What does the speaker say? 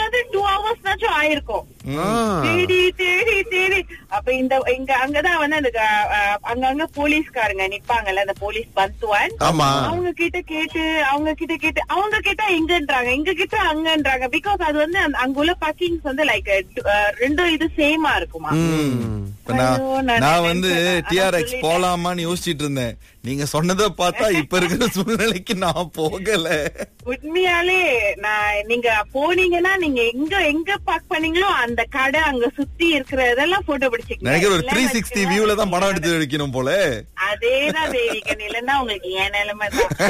another two ஹவர்ஸ்னாச்சும் ஆயிருக்கும் ஆ. தேடி தேடி தேடி அப்ப இந்த இங்க அங்கதான் வந்து அந்த அஹ், அஹ், அங்கங்க போலீஸ்காரங்க நிப்பாங்கல்ல அந்த போலீஸ் பந்துவான் ஆமா அவங்க கிட்ட கேட்டு அவங்க கிட்ட கேட்டு அவங்க கிட்ட எங்கன்றாங்க எங்க கிட்ட அங்கன்றாங்க பிகாஸ் அது வந்து அந்த- அங்க உள்ள பக்கிங்ஸ் வந்து லைக் ரெண்டும் இது சேமா இருக்குமா ம். இப்ப நான் ஐயோ, நான் நான் வந்து நினைச்சேன். அதான் டிஆர்எக்ஸ் சொல்லிட்டேன். போலாமான்னு யோசிச்சிட்டு இருந்தேன் நீங்க சொன்னதை பார்த்தா இப்ப இருக்கிற சூழ்நிலைக்கு நான் போகல உண்மையாலே நான் நீங்க போனீங்கன்னா நீங்க எங்க எங்க பார்க் பண்ணீங்களோ அந்த கடை அங்க சுத்தி இருக்கிற இதெல்லாம் போட்டோ பிடிச்சிக்கங்க நினைக்கிற ஒரு இல்ல த்ரீ சிக்ஸ்டி வியூல தான் படம் எடுத்து வைக்கணும் போல அதேதான் தேவிகன் இல்லைன்னா உங்களுக்கு ஏன் நிலைமை தான்